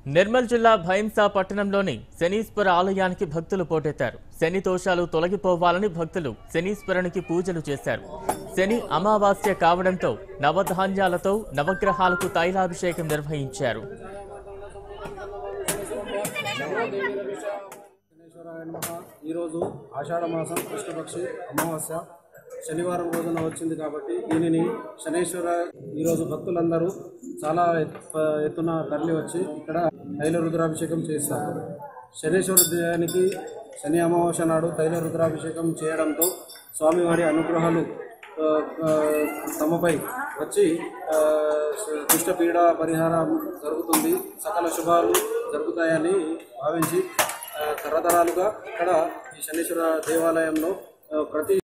నిర్మల్ జిల్లా భైంసా పట్టణంలోని శనీశ్వర ఆలయానికి భక్తులు పోటెత్తారు శని దోషాలు తొలగిపోవాలని భక్తులు శనీశ్వరునికి పూజలు చేశారు శని అమావాస్య కావడంతో నవధాన్యాలతో నవగ్రహాలకు తైలాభిషేకం నిర్వహించారు శనేశ్వరాయ నమః ఈరోజు ఆషాఢ మాసం కృష్ణపక్షి అమావాస్య శనివారం రోజున వచ్చింది కాబట్టి దీనిని శనేశ్వర ఈరోజు భక్తులందరూ చాలా ఎత్- ఎత్తున తరలి వచ్చి ఇక్కడ తైల రుద్రాభిషేకం చేస్తారు శనేశ్వర దేవానికి శని అమావాస్య నాడు తైల రుద్రాభిషేకం చేయడంతో స్వామివారి అనుగ్రహాలు ఆ, ఆ, తమపై వచ్చి ఆ, దుష్టపీడ పరిహారం జరుగుతుంది సకల శుభాలు జరుగుతాయని భావించి ఆ, తరతరాలుగా ఇక్కడ ఈ శనీశ్వర దేవాలయంలో ఆ, ప్రతి